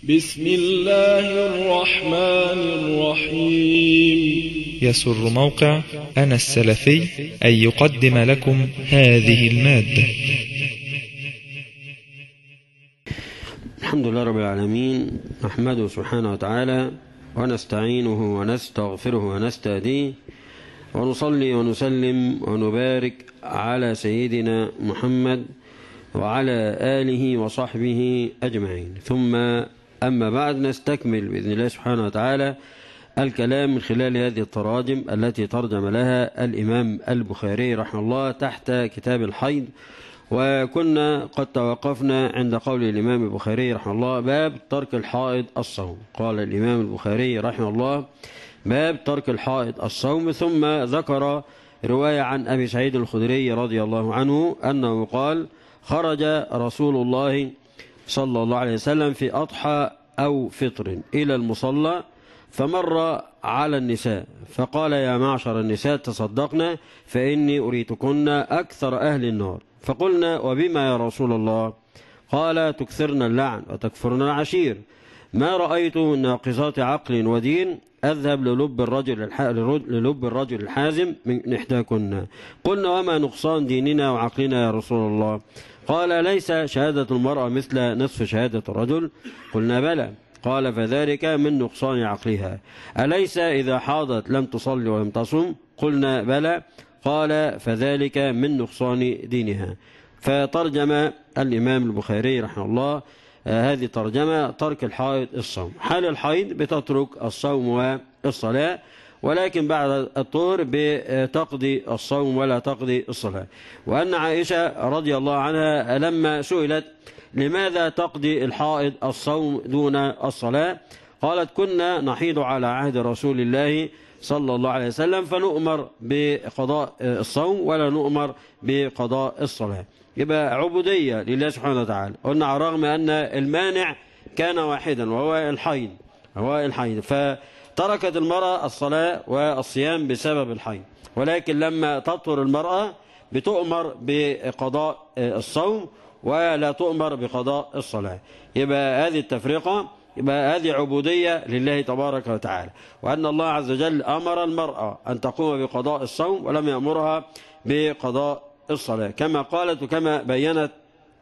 بسم الله الرحمن الرحيم يسر موقع أنا السلفي أن يقدم لكم هذه المادة الحمد لله رب العالمين نحمده سبحانه وتعالى ونستعينه ونستغفره ونستهديه ونصلي ونسلم ونبارك على سيدنا محمد وعلى آله وصحبه أجمعين ثم أما بعد نستكمل بإذن الله سبحانه وتعالى الكلام من خلال هذه التراجم التي ترجم لها الإمام البخاري رحمه الله تحت كتاب الحيض وكنا قد توقفنا عند قول الإمام البخاري رحمه الله باب ترك الحائض الصوم قال الإمام البخاري رحمه الله باب ترك الحائض الصوم ثم ذكر رواية عن أبي سعيد الخدري رضي الله عنه أنه قال خرج رسول الله صلى الله عليه وسلم في أضحى أو فطر إلى المصلى فمر على النساء فقال يا معشر النساء تصدقنا فإني أريتكن أكثر أهل النار فقلنا وبما يا رسول الله قال تكثرن اللعن وتكفرن العشير ما رأيت ناقصات عقل ودين أذهب للب الرجل للب الرجل الحازم من إحداكن قلنا وما نقصان ديننا وعقلنا يا رسول الله قال ليس شهادة المرأة مثل نصف شهادة الرجل قلنا بلى قال فذلك من نقصان عقلها أليس إذا حاضت لم تصلي ولم تصم قلنا بلى قال فذلك من نقصان دينها فترجم الإمام البخاري رحمه الله هذه ترجمة ترك الحائض الصوم حال الحيض بتترك الصوم والصلاة ولكن بعد الطهر بتقضي الصوم ولا تقضي الصلاة وأن عائشة رضي الله عنها لما سئلت لماذا تقضي الحائض الصوم دون الصلاة قالت كنا نحيض على عهد رسول الله صلى الله عليه وسلم فنؤمر بقضاء الصوم ولا نؤمر بقضاء الصلاة يبقى عبودية لله سبحانه وتعالى قلنا على الرغم أن المانع كان واحدا وهو الحيض هو الحيض فتركت المرأة الصلاة والصيام بسبب الحيض ولكن لما تطهر المرأة بتؤمر بقضاء الصوم ولا تؤمر بقضاء الصلاة يبقى هذه التفرقة يبقى هذه عبودية لله تبارك وتعالى وأن الله عز وجل أمر المرأة أن تقوم بقضاء الصوم ولم يأمرها بقضاء الصلاة كما قالت وكما بينت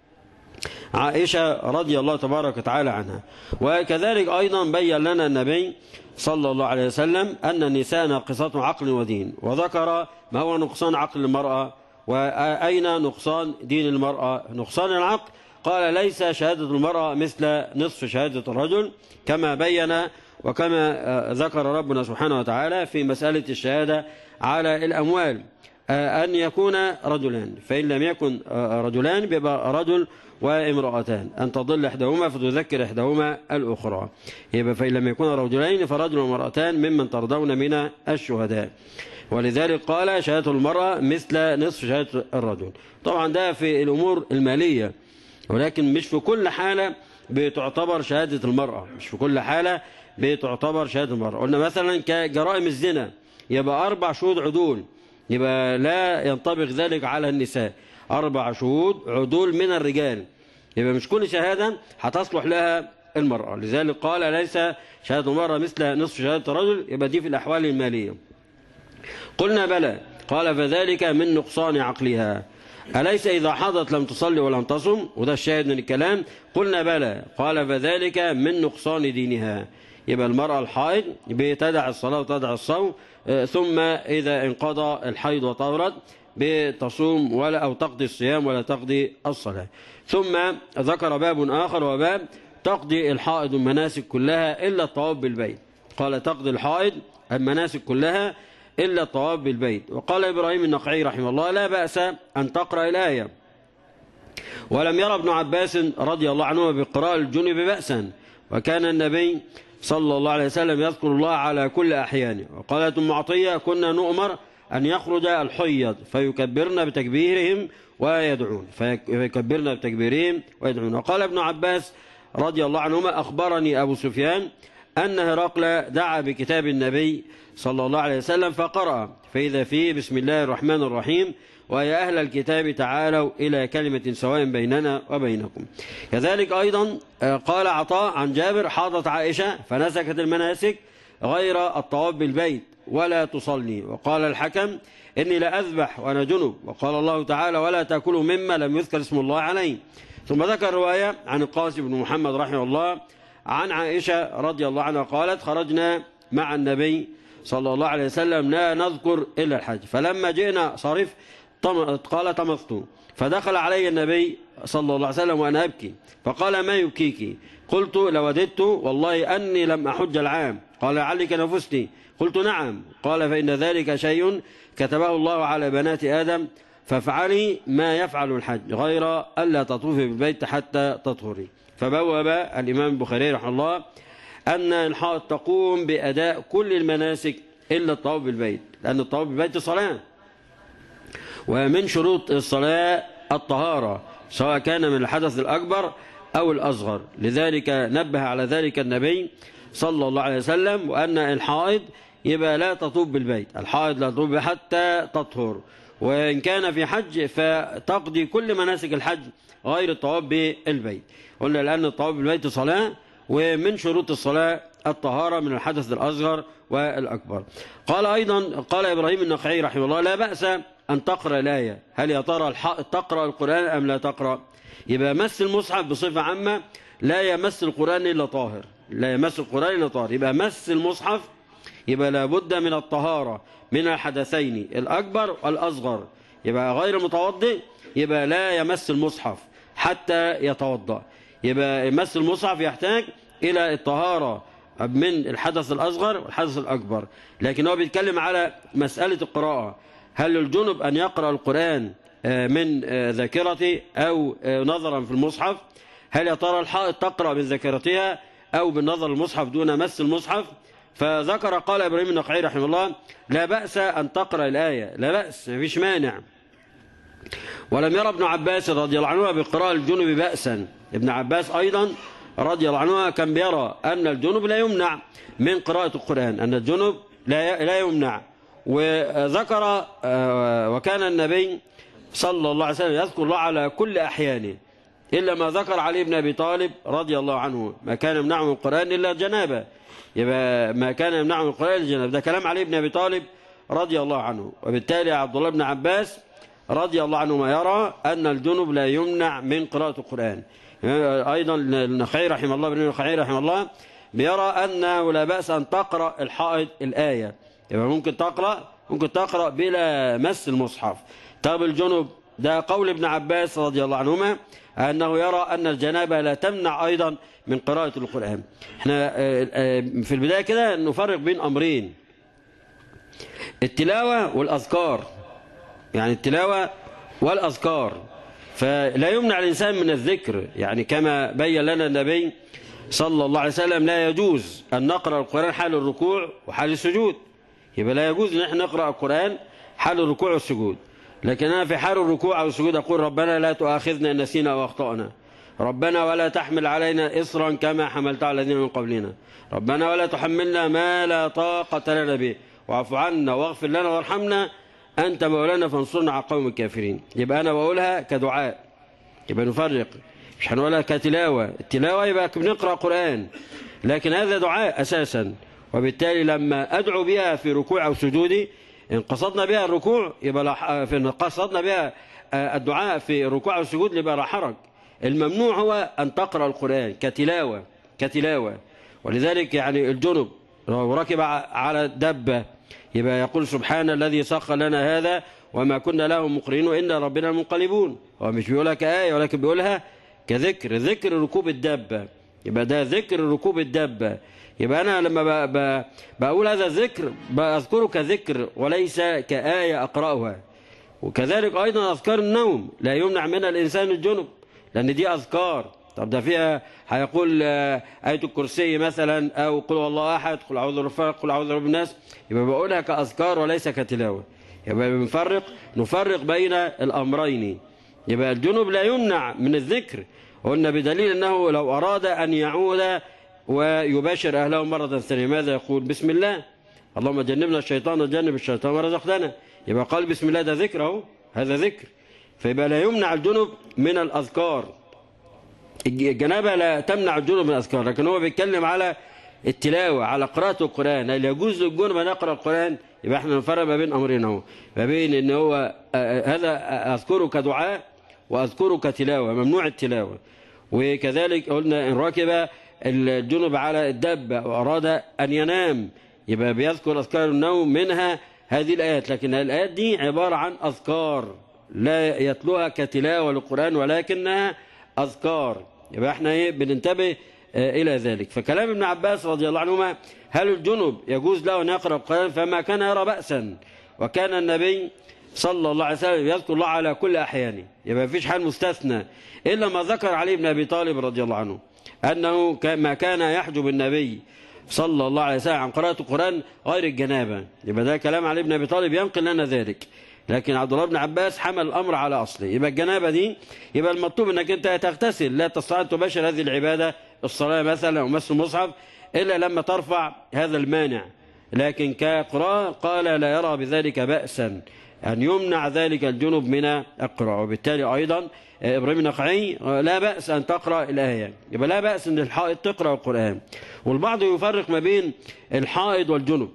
عائشة رضي الله تبارك وتعالى عنها وكذلك أيضا بين لنا النبي صلى الله عليه وسلم أن النساء ناقصات عقل ودين وذكر ما هو نقصان عقل المرأة وأين نقصان دين المرأة نقصان العقل قال ليس شهادة المرأة مثل نصف شهادة الرجل كما بين وكما ذكر ربنا سبحانه وتعالى في مسألة الشهادة على الأموال أن يكون رجلان فإن لم يكن رجلان بيبقى رجل وامرأتان أن تضل إحداهما فتذكر إحداهما الأخرى يبقى فإن لم يكن رجلين فرجل وامرأتان ممن ترضون من الشهداء ولذلك قال شهادة المرأة مثل نصف شهادة الرجل طبعا ده في الأمور المالية ولكن مش في كل حالة بتعتبر شهادة المرأة مش في كل حالة بتعتبر شهادة المرأة قلنا مثلا كجرائم الزنا يبقى أربع شهود عدول يبقى لا ينطبق ذلك على النساء أربع شهود عدول من الرجال يبقى مش كل شهادة هتصلح لها المرأة لذلك قال ليس شهادة المرأة مثل نصف شهادة الرجل يبقى دي في الأحوال المالية قلنا بلى قال فذلك من نقصان عقلها أليس إذا حضت لم تصلي ولم تصم وده الشاهد من الكلام قلنا بلى قال فذلك من نقصان دينها يبقى المرأة الحائض بتدع الصلاة وتدع الصوم ثم إذا انقضى الحيض وطهرت بتصوم ولا أو تقضي الصيام ولا تقضي الصلاة ثم ذكر باب آخر وباب تقضي الحائض المناسك كلها إلا الطواف بالبيت قال تقضي الحائض المناسك كلها إلا الطواف بالبيت وقال إبراهيم النقعي رحمه الله لا بأس أن تقرأ الآية ولم يرى ابن عباس رضي الله عنه بقراءة الجنب بأسا وكان النبي صلى الله عليه وسلم يذكر الله على كل أحيانه وقالت أم عطية كنا نؤمر أن يخرج الحيض فيكبرن بتكبيرهم ويدعون فيكبرن بتكبيرهم ويدعون وقال ابن عباس رضي الله عنهما أخبرني أبو سفيان أن هرقل دعا بكتاب النبي صلى الله عليه وسلم فقرأ فإذا فيه بسم الله الرحمن الرحيم ويا أهل الكتاب تعالوا إلى كلمة سواء بيننا وبينكم كذلك أيضا قال عطاء عن جابر حاضت عائشة فنسكت المناسك غير الطواف بالبيت ولا تصلي وقال الحكم إني لا أذبح وأنا جنب وقال الله تعالى ولا تأكلوا مما لم يذكر اسم الله عليه ثم ذكر رواية عن القاسم بن محمد رحمه الله عن عائشة رضي الله عنها قالت خرجنا مع النبي صلى الله عليه وسلم لا نذكر إلا الحج فلما جئنا صرف قال طمثت فدخل علي النبي صلى الله عليه وسلم وأنا أبكي فقال ما يبكيك قلت لوددت والله أني لم أحج العام قال لعلك نفستي قلت نعم قال فإن ذلك شيء كتبه الله على بنات آدم فافعلي ما يفعل الحج غير ألا تطوفي بالبيت حتى تطهري فبوب الإمام البخاري رحمه الله أن الحائط تقوم بأداء كل المناسك إلا الطواف بالبيت لأن الطواف بالبيت صلاة ومن شروط الصلاة الطهارة سواء كان من الحدث الأكبر أو الأصغر لذلك نبه على ذلك النبي صلى الله عليه وسلم وأن الحائض يبقى لا تطوف بالبيت الحائض لا تطوف حتى تطهر وإن كان في حج فتقضي كل مناسك الحج غير الطواف بالبيت قلنا لأن الطواف بالبيت صلاة ومن شروط الصلاة الطهارة من الحدث الأصغر والأكبر قال أيضا قال إبراهيم النخعي رحمه الله لا بأس أن تقرأ الآية هل يا ترى تقرأ القرآن أم لا تقرأ يبقى مس المصحف بصفة عامة لا يمس القرآن إلا طاهر لا يمس القرآن إلا طاهر يبقى مس المصحف يبقى لابد من الطهارة من الحدثين الأكبر والأصغر يبقى غير متوضئ يبقى لا يمس المصحف حتى يتوضأ يبقى يمس المصحف يحتاج إلى الطهارة من الحدث الأصغر والحدث الأكبر لكن هو بيتكلم على مسألة القراءة هل الجنب أن يقرأ القرآن من ذاكرته أو نظرا في المصحف هل يا ترى الحائط تقرأ من ذاكرتها أو بالنظر المصحف دون مس المصحف فذكر قال إبراهيم النقعي رحمه الله لا بأس أن تقرأ الآية لا بأس ما فيش مانع ولم يرى ابن عباس رضي الله عنه بقراءة الجنب بأسا ابن عباس أيضا رضي الله عنه كان بيرى أن الجنب لا يمنع من قراءة القرآن أن الجنب لا لا يمنع وذكر وكان النبي صلى الله عليه وسلم يذكر الله على كل أحيانه إلا ما ذكر علي بن أبي طالب رضي الله عنه ما كان يمنعه من القرآن إلا الجنابة يبقى ما كان يمنعه من القرآن الجنابة ده كلام علي بن أبي طالب رضي الله عنه وبالتالي عبد الله بن عباس رضي الله عنهما يرى أن الجنب لا يمنع من قراءة القرآن أيضا النخعي رحمه الله بن النخعي رحمه الله بيرى أنه لا بأس أن تقرأ الحائط الآية يبقى ممكن تقرأ ممكن تقرأ بلا مس المصحف طب الجنب ده قول ابن عباس رضي الله عنهما أنه يرى أن الجنابة لا تمنع أيضا من قراءة القرآن احنا في البداية كده نفرق بين أمرين التلاوة والأذكار يعني التلاوة والأذكار فلا يمنع الإنسان من الذكر يعني كما بين لنا النبي صلى الله عليه وسلم لا يجوز أن نقرأ القرآن حال الركوع وحال السجود يبقى لا يجوز أن احنا نقرأ القرآن حال الركوع والسجود لكن أنا في حال الركوع أو السجود أقول ربنا لا تؤاخذنا إن نسينا وأخطأنا ربنا ولا تحمل علينا إصرا كما حملت على الذين من قبلنا ربنا ولا تحملنا ما لا طاقة لنا به واعف عنا واغفر لنا وارحمنا أنت مولانا فانصرنا على قوم الكافرين يبقى أنا بقولها كدعاء يبقى نفرق مش هنقولها كتلاوة التلاوة يبقى بنقرأ قرآن لكن هذا دعاء أساسا وبالتالي لما أدعو بها في ركوع أو سجودي إن قصدنا بها الركوع يبقى إن قصدنا بها الدعاء في الركوع أو السجود يبقى لا حرج الممنوع هو أن تقرأ القرآن كتلاوة كتلاوة ولذلك يعني الجنب لو ركب على دبة يبقى يقول سبحان الذي سخر لنا هذا وما كنا له مقرنين وإن ربنا منقلبون هو مش بيقولها كآية ولكن بيقولها كذكر ذكر ركوب الدابة يبقى ده ذكر ركوب الدابة يبقى أنا لما ب... ب... بقول هذا الذكر بأذكره كذكر وليس كآية أقرأها وكذلك أيضا أذكار النوم لا يمنع منها الإنسان الجنب لأن دي أذكار طب ده فيها هيقول آية الكرسي مثلا أو قل الله أحد قل أعوذ بالفلق قل أعوذ برب الناس يبقى بقولها كأذكار وليس كتلاوة يبقى بنفرق نفرق بين الأمرين يبقى الجنوب لا يمنع من الذكر قلنا بدليل أنه لو أراد أن يعود ويباشر أهله مرة ثانية ماذا يقول بسم الله اللهم جنبنا الشيطان وجنب الشيطان ورزقنا يبقى قال بسم الله ده ذكر اهو هذا ذكر فيبقى لا يمنع الجنب من الأذكار الجنابة لا تمنع الجنب من الأذكار لكن هو بيتكلم على التلاوة على قراءة القرآن هل يجوز للجنب أن يقرأ القرآن يبقى احنا نفرق ما بين أمرين اهو ما بين ان هو آه، هذا أذكرك دعاء وأذكرك تلاوة ممنوع التلاوة وكذلك قلنا إن ركب الجنب على الدابة وأراد أن ينام يبقى بيذكر أذكار النوم منها هذه الآيات لكن الآيات دي عبارة عن أذكار لا يتلوها كتلاوة للقرآن ولكنها أذكار يبقى احنا ايه بننتبه آه، إلى ذلك فكلام ابن عباس رضي الله عنهما هل الجنب يجوز له أن يقرأ القرآن فما كان يرى بأسا وكان النبي صلى الله عليه وسلم يذكر الله على كل أحيانه يبقى مفيش حال مستثنى إلا ما ذكر علي بن أبي طالب رضي الله عنه أنه كا- ما كان يحجب النبي صلى الله عليه وسلم عن قراءة القرآن غير الجنابة يبقى ده كلام علي بن أبي طالب ينقل لنا ذلك لكن عبد الله بن عباس حمل الأمر على أصله يبقى الجنابة دي يبقى المطلوب أنك أنت تغتسل لا تستطيع أن تباشر هذه العبادة الصلاة مثلا أو مس المصحف إلا لما ترفع هذا المانع لكن كقراءة قال لا يرى بذلك بأسا أن يمنع ذلك الجنب من القراءة وبالتالي أيضا آه، إبراهيم النقعي آه، لا بأس أن تقرأ الآية يبقى لا بأس أن الحائض تقرأ القرآن والبعض يفرق ما بين الحائض والجنب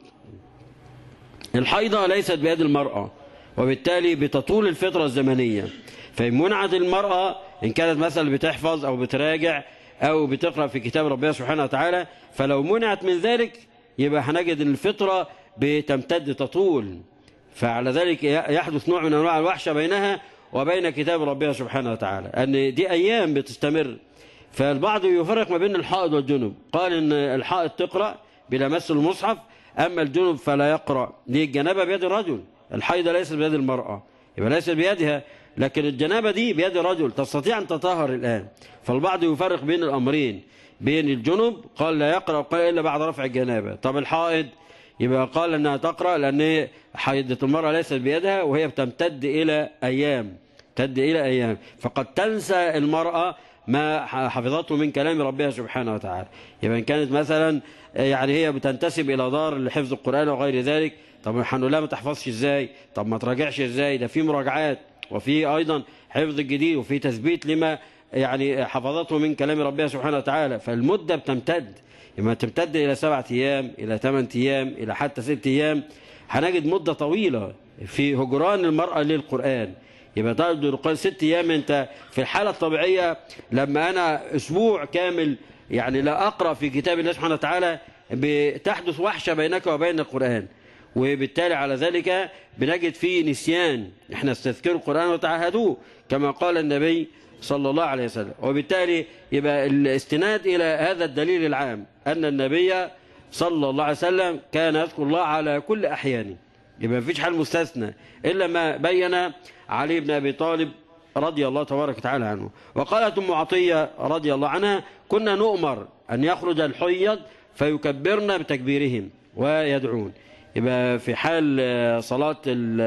الحيضة ليست بيد المرأة وبالتالي بتطول الفترة الزمنية فإن منعت المرأة إن كانت مثلا بتحفظ أو بتراجع أو بتقرأ في كتاب ربنا سبحانه وتعالى فلو منعت من ذلك يبقى هنجد أن الفترة بتمتد تطول فعلى ذلك يحدث نوع من أنواع الوحشة بينها وبين كتاب ربنا سبحانه وتعالى أن دي أيام بتستمر فالبعض يفرق ما بين الحائض والجنب قال ان الحائض تقرأ بلا مس المصحف أما الجنب فلا يقرأ ليه الجنابة بيد الرجل الحيض ليس بيد المرأة يبقى ليس بيدها لكن الجنابة دي بيد الرجل تستطيع أن تطهر الآن فالبعض يفرق بين الأمرين بين الجنب قال لا يقرأ قال إلا بعد رفع الجنابة طب الحائض يبقى قال أنها تقرأ لأن حيضة المرأة ليست بيدها وهي بتمتد إلى أيام تمتد إلى أيام فقد تنسى المرأة ما حفظته من كلام ربها سبحانه وتعالى يبقى إن كانت مثلا يعني هي بتنتسب إلى دار لحفظ القرآن وغير ذلك طب نحن لا ما تحفظش إزاي طب ما تراجعش إزاي ده في مراجعات وفي أيضا حفظ الجديد وفي تثبيت لما يعني حفظته من كلام ربها سبحانه وتعالى فالمدة بتمتد لما تمتد إلى سبعة أيام إلى ثمان أيام إلى حتى ست أيام هنجد مدة طويلة في هجران المرأة للقرآن يبقى تقعد القرآن ست أيام أنت في الحالة الطبيعية لما أنا أسبوع كامل يعني لا أقرأ في كتاب الله سبحانه وتعالى بتحدث وحشة بينك وبين القرآن وبالتالي على ذلك بنجد فيه نسيان احنا استذكروا القرآن وتعهدوه كما قال النبي صلى الله عليه وسلم وبالتالي يبقى الاستناد إلى هذا الدليل العام أن النبي صلى الله عليه وسلم كان يذكر الله على كل أحيانه يبقى مفيش حال مستثنى إلا ما بين علي بن أبي طالب رضي الله تبارك وتعالى عنه وقالت أم عطية رضي الله عنها كنا نؤمر أن يخرج الحيض فيكبرن بتكبيرهم ويدعون يبقى في حال صلاة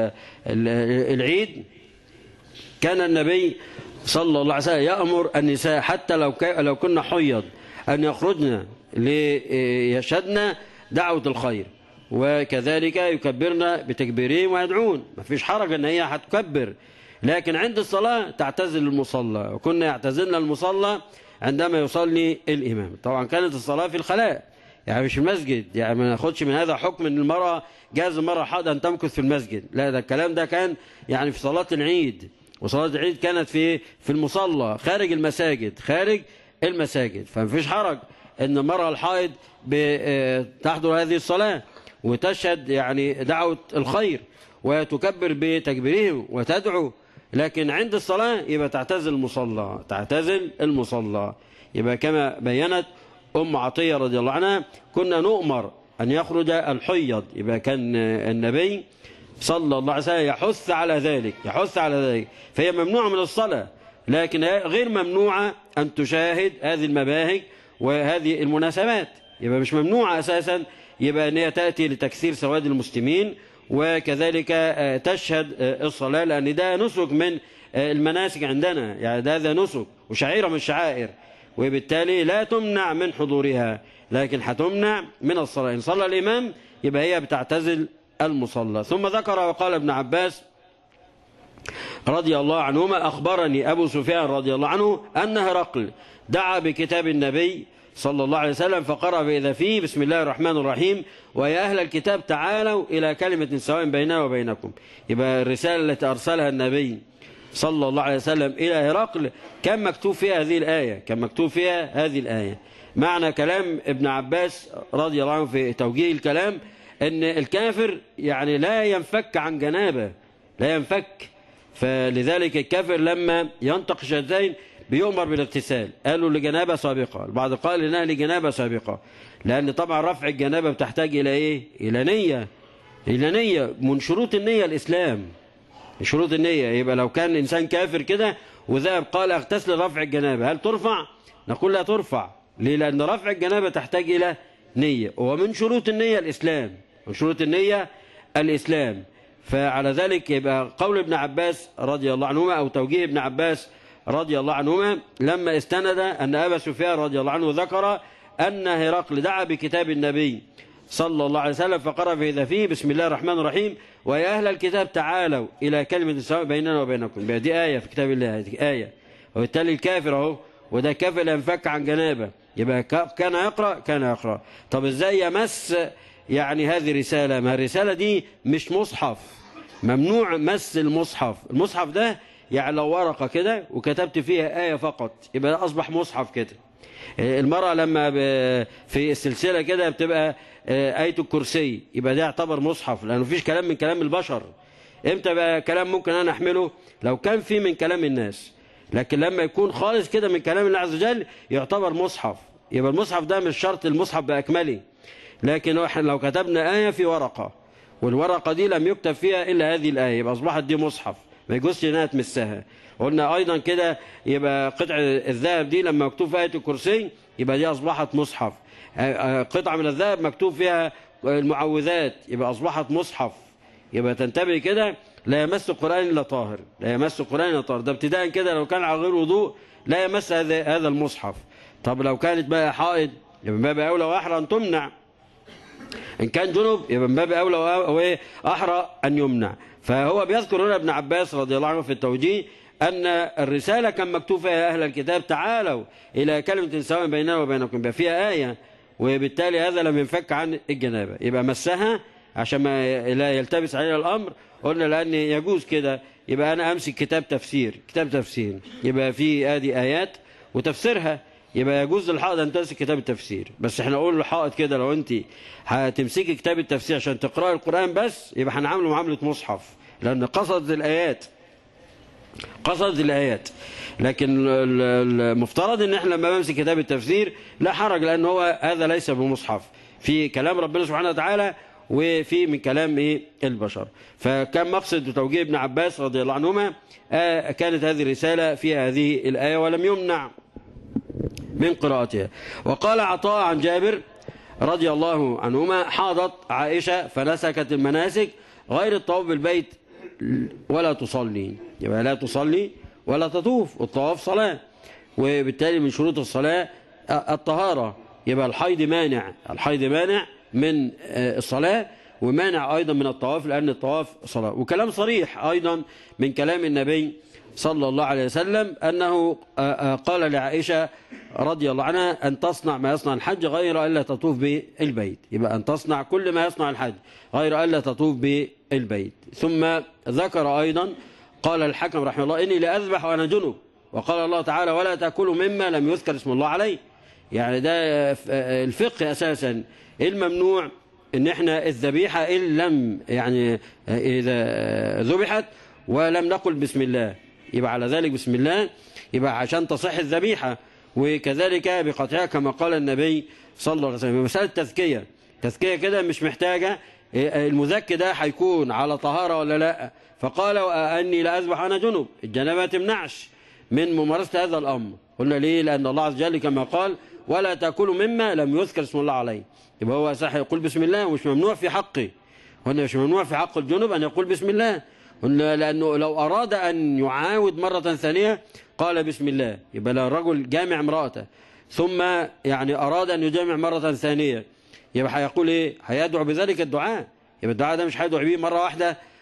العيد كان النبي صلى الله عليه وسلم يأمر النساء حتى لو لو كنا حيض أن يخرجن ليشهدن دعوة الخير وكذلك يكبرن بتكبيرهم ويدعون ما فيش حرج ان هي هتكبر لكن عند الصلاة تعتزل المصلى وكنا يعتزلن المصلى عندما يصلي الإمام طبعا كانت الصلاة في الخلاء يعني مش المسجد يعني ما ناخدش من هذا حكم ان المرأة جاز المرأة حاضر أن تمكث في المسجد لا ده الكلام ده كان يعني في صلاة العيد وصلاة العيد كانت في في المصلى خارج المساجد خارج المساجد فمفيش حرج ان المرأة الحائض تحضر هذه الصلاة وتشهد يعني دعوة الخير وتكبر بتكبيرهم وتدعو لكن عند الصلاة يبقى تعتزل المصلى تعتزل المصلى يبقى كما بينت أم عطية رضي الله عنها كنا نؤمر أن يخرج الحيض يبقى كان النبي صلى الله عليه وسلم يحث على ذلك يحث على ذلك فهي ممنوعة من الصلاة لكن غير ممنوعة أن تشاهد هذه المباهج وهذه المناسبات يبقى مش ممنوعة أساسا يبقى أن هي تأتي لتكثير سواد المسلمين وكذلك تشهد الصلاة لأن ده نسك من المناسك عندنا يعني ده هذا نسك وشعيرة من الشعائر وبالتالي لا تمنع من حضورها لكن هتمنع من الصلاة إن صلى الإمام يبقى هي بتعتزل المصلى ثم ذكر وقال ابن عباس رضي الله عنهما أخبرني أبو سفيان رضي الله عنه أن هرقل دعا بكتاب النبي صلى الله عليه وسلم فقرأ فإذا فيه بسم الله الرحمن الرحيم ويا أهل الكتاب تعالوا إلى كلمة سواء بيننا وبينكم يبقى الرسالة التي أرسلها النبي صلى الله عليه وسلم إلى هرقل كان مكتوب فيها هذه الآية كان مكتوب فيها هذه الآية معنى كلام ابن عباس رضي الله عنه في توجيه الكلام أن الكافر يعني لا ينفك عن جنابه لا ينفك فلذلك الكافر لما ينطق الشهادتين بيؤمر بالاغتسال قالوا لجنابة سابقة البعض قال انها لجنابة سابقة لأن طبعا رفع الجنابة بتحتاج إلى إيه إلى نية إلى نية من شروط النية الإسلام شروط النية يبقى لو كان إنسان كافر كده وذهب قال اغتسل رفع الجنابة هل ترفع نقول لا ترفع ليه لأن رفع الجنابة تحتاج إلى نية ومن شروط النية الإسلام من شروط النية الإسلام فعلى ذلك يبقى قول ابن عباس رضي الله عنهما أو توجيه ابن عباس رضي الله عنهما لما استند أن أبا سفيان رضي الله عنه ذكر أن هرقل دعا بكتاب النبي صلى الله عليه وسلم فقرأ في إذا فيه بسم الله الرحمن الرحيم ويا أهل الكتاب تعالوا إلى كلمة سواء بيننا وبينكم دي آية في كتاب الله هذه آية وبالتالي الكافر أهو وده كافر لا ينفك عن جنابه يبقى كان يقرأ كان يقرأ طب إزاي يمس يعني هذه رسالة ما الرسالة دي مش مصحف ممنوع مس المصحف المصحف ده يعني لو ورقة كده وكتبت فيها آية فقط يبقى ده أصبح مصحف كده المرأة لما في السلسلة كده بتبقى آية الكرسي يبقى ده يعتبر مصحف لأنه مفيش كلام من كلام البشر امتى بقى كلام ممكن أنا أحمله لو كان في من كلام الناس لكن لما يكون خالص كده من كلام الله عز وجل يعتبر مصحف يبقى المصحف ده مش شرط المصحف بأكمله لكن احنا لو كتبنا آية في ورقة والورقة دي لم يكتب فيها إلا هذه الآية يبقى أصبحت دي مصحف ما يجوزش انها تمسها قلنا ايضا كده يبقى قطع الذهب دي لما مكتوب في ايه الكرسي يبقى دي اصبحت مصحف قطعه من الذهب مكتوب فيها المعوذات يبقى اصبحت مصحف يبقى تنتبه كده لا يمس القران الا طاهر لا يمس القران الا طاهر ده ابتداء كده لو كان على غير وضوء لا يمس هذا هذا المصحف طب لو كانت بقى حائض يبقى من باب اولى واحرى ان تمنع ان كان جنب يبقى من باب اولى واحرى ان يمنع فهو بيذكر هنا ابن عباس رضي الله عنه في التوجيه أن الرسالة كان مكتوب فيها يا أهل الكتاب تعالوا إلى كلمة سواء بيننا وبينكم يبقى فيها آية وبالتالي هذا لم ينفك عن الجنابة يبقى مسها عشان ما لا يلتبس علينا الأمر قلنا لأن يجوز كده يبقى أنا أمسك كتاب تفسير كتاب تفسير يبقى في آدي آيات وتفسيرها يبقى يجوز للحائط أن تمسك كتاب التفسير بس احنا نقول للحائط كده لو أنت هتمسكي كتاب التفسير عشان تقرأي القرآن بس يبقى هنعامله معاملة مصحف لأن قصد الآيات قصد الآيات لكن المفترض ان احنا لما بمسك كتاب التفسير لا حرج لأن هو هذا ليس بمصحف في كلام ربنا سبحانه وتعالى وفي من كلام ايه البشر فكان مقصد توجيه ابن عباس رضي الله عنهما آه كانت هذه الرسالة فيها هذه الآية ولم يمنع من قراءتها وقال عطاء عن جابر رضي الله عنهما حاضت عائشة فنسكت المناسك غير الطواف بالبيت ولا تصلي يبقى لا تصلي ولا تطوف والطواف صلاة وبالتالي من شروط الصلاة الطهارة يبقى الحيض مانع الحيض مانع من الصلاة ومانع أيضا من الطواف لأن الطواف صلاة وكلام صريح أيضا من كلام النبي صلى الله عليه وسلم أنه قال لعائشة رضي الله عنها أن تصنع ما يصنع الحج غير ألا تطوف بالبيت يبقى أن تصنع كل ما يصنع الحج غير ألا تطوف بالبيت ثم ذكر أيضا قال الحكم رحمه الله إني لأذبح وأنا جنب وقال الله تعالى ولا تأكلوا مما لم يذكر اسم الله عليه يعني ده الفقه أساسا الممنوع ان احنا الذبيحة ان لم يعني اذا ذبحت ولم نقل بسم الله يبقى على ذلك بسم الله يبقى عشان تصح الذبيحة وكذلك بقطعها كما قال النبي صلى الله عليه وسلم مسألة تذكية تذكية كده مش محتاجة المذكي ده هيكون على طهارة ولا لا فقال أني لا أذبح أنا جنب الجنابة تمنعش من ممارسة هذا الأمر قلنا ليه لأن الله عز وجل كما قال ولا تأكلوا مما لم يذكر اسم الله عليه يبقى هو صح يقول بسم الله ومش ممنوع في حقه هنا مش ممنوع في حق الجنب أن يقول بسم الله لأنه لو أراد أن يعاود مرة ثانية قال بسم الله يبقى لو الرجل جامع امرأته ثم يعني أراد أن يجامع مرة ثانية يبقى هيقول إيه هيدعو بذلك الدعاء يبقى الدعاء ده مش هيدعو به مرة واحدة